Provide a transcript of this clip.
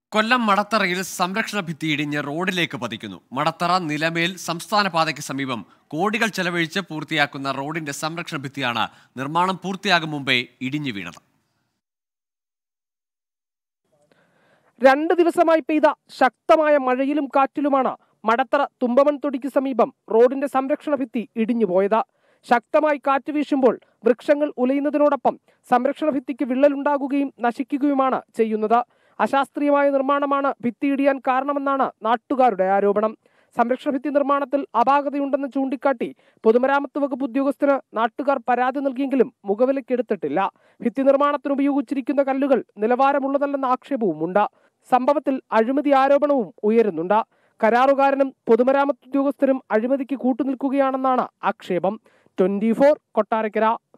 കൊല്ലം മടത്തറയിൽ സംരക്ഷണ ഭിത്തി ഇടിഞ്ഞ് റോഡിലേക്ക് പതിക്കുന്നു മടത്തറ നിലമേൽ സംസ്ഥാന പാതയ്ക്ക് സമീപം കോടികൾ ചെലവഴിച്ച് പൂർത്തിയാക്കുന്ന റോഡിന്റെ സംരക്ഷണ ഭിത്തിയാണ് നിർമ്മാണം പൂർത്തിയാകും മുമ്പേ ഇടിഞ്ഞു വീണത് രണ്ട് ദിവസമായി പെയ്ത ശക്തമായ മഴയിലും കാറ്റിലുമാണ് മടത്തറ തുമ്പമൺ തൊടിക്ക് സമീപം റോഡിന്റെ സംരക്ഷണ ഭിത്തി ഇടിഞ്ഞുപോയത് ശക്തമായി കാറ്റ് വീശുമ്പോൾ വൃക്ഷങ്ങൾ ഉലയുന്നതിനോടൊപ്പം സംരക്ഷണ ഭിത്തിക്ക് വിള്ളലുണ്ടാകുകയും നശിക്കുകയുമാണ് ചെയ്യുന്നത് അശാസ്ത്രീയമായ നിർമ്മാണമാണ് ഭിത്തി ഇടിയാൻ കാരണമെന്നാണ് നാട്ടുകാരുടെ ആരോപണം സംരക്ഷണ ഭിത്തി നിർമ്മാണത്തിൽ അപാകതയുണ്ടെന്ന് ചൂണ്ടിക്കാട്ടി പൊതുമരാമത്ത് വകുപ്പ് ഉദ്യോഗസ്ഥന് നാട്ടുകാർ പരാതി നൽകിയെങ്കിലും മുഖവിലക്കെടുത്തിട്ടില്ല ഭിത്തി നിർമ്മാണത്തിന് ഉപയോഗിച്ചിരിക്കുന്ന കല്ലുകൾ നിലവാരമുള്ളതല്ലെന്ന ആക്ഷേപവുമുണ്ട് സംഭവത്തിൽ അഴിമതി ആരോപണവും ഉയരുന്നുണ്ട് കരാറുകാരനും പൊതുമരാമത്ത് ഉദ്യോഗസ്ഥരും അഴിമതിക്ക് കൂട്ടുനിൽക്കുകയാണെന്നാണ് ആക്ഷേപം ട്വന്റി കൊട്ടാരക്കര